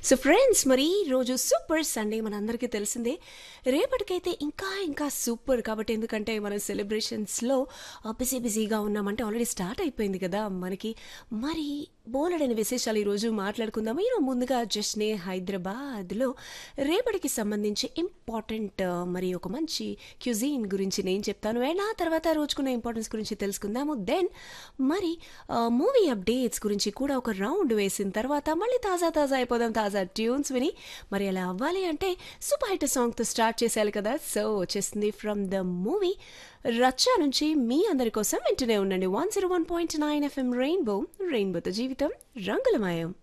so friends మరి ఈ రోజు సూపర్ సండే మనందరికీ తెలిసిందే రేపటికైతే ఇంకా ఇంకా సూపర్ కాబట్టి ఎందుకంటే మన సెలబ్రేషన్స్లో బిజీ బిజీగా ఉన్నామంటే ఆల్రెడీ స్టార్ట్ అయిపోయింది కదా మనకి మరి బోలెడని విశేషాలు ఈరోజు మాట్లాడుకుందాం ఈరోజు ముందుగా జస్నే హైదరాబాద్లో రేపటికి సంబంధించి ఇంపార్టెంట్ మరి ఒక మంచి క్యూజీన్ గురించి నేను చెప్తాను అండ్ ఆ తర్వాత రోజుకున్న ఇంపార్టెన్స్ గురించి తెలుసుకుందాము దెన్ మరి మూవీ అప్డేట్స్ గురించి కూడా ఒక రౌండ్ వేసిన తర్వాత మళ్ళీ తాజా తాజా అయిపోదాం తాజా ట్యూన్స్ విని మరి అలా అవ్వాలి అంటే సూపర్ హిట్ సాంగ్తో స్టార్ట్ చేసేయాలి కదా సో వచ్చేస్తుంది ఫ్రమ్ ద మూవీ రచ్చ నుంచి మీ అందరి కోసం వింటూనే ఉండండి one zero one point nine FM rainbow రెయిన్బోతో జీవితం రంగులమయం